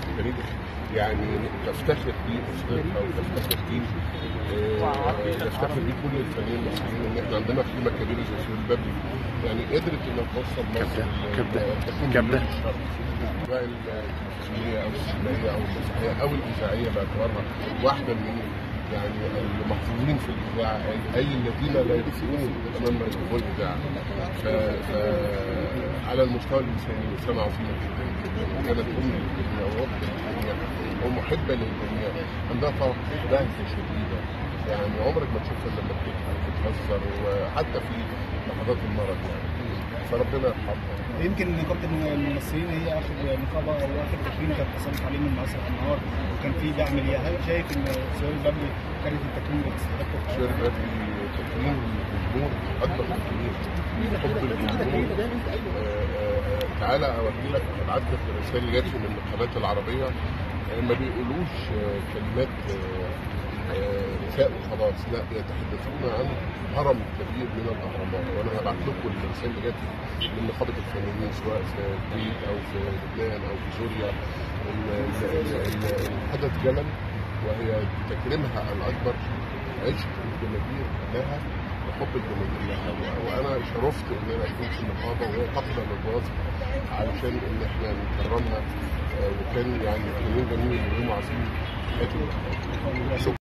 تاريخ يعني تفتخر بيه اسرتها وتفتخر بيه آه، تفتخر بيه كل الفنانين المصريين ان احنا عندنا قيمه كبيره زي سهير البابلي يعني قدرت انها توصل مصر كبدة. ل- تكون كبدة. بلاد الشرق سواء التلفزيونيه او السينمائيه او المسرحيه او الاذاعيه باعتبارها واحده من يعني المحظوظين في الاذاعه اي أي الذين لا يكسبون تمام ما يكتبون الاذاعه ف... ف على المستوى الانساني انسانه عظيمه جدا جدا وكانت ام للجميع واخت للجميع ومحبه للجميع عندها طبعا بهجه شديده يعني عمرك ما تشوفها لما بتضحك وتهزر وحتى في لحظات المرض يعني فربنا يرحمها يمكن نقابه الممثلين هي اخر نقابه او اخر تكريم كانت حصلت عليه من مسرح النهار وكان في دعم ليها هل شايف ان سهير البابلي كانت التكريم اللي تستحقه؟ شير بدري تكريم الجمهور اكبر تكريم حب الجمهور آه، آه، آه، تعالى اوري لك ابعت لك الرسائل جات لي من النقابات العربيه آه، ما بيقولوش آه، كلمات آه، آه، نساء وخلاص لا يتحدثون عن هرم كبير من الاهرامات وانا هبعت لكم الرسائل اللي جات لي من نقابه الفنانين سواء في الكويت او في لبنان او في سوريا ال- ال- ال- الحدث جلل وهي تكريمها الاكبر عشق الجماهير لها وحب الجماهير لها و- وانا شرفت ان انا اكون في النقابه وهي تقبل الوظيفه علشان ان احنا نكرمها آه، وكان يعني فنانين جميل ويوم عظيم في حياه النقابه شكرا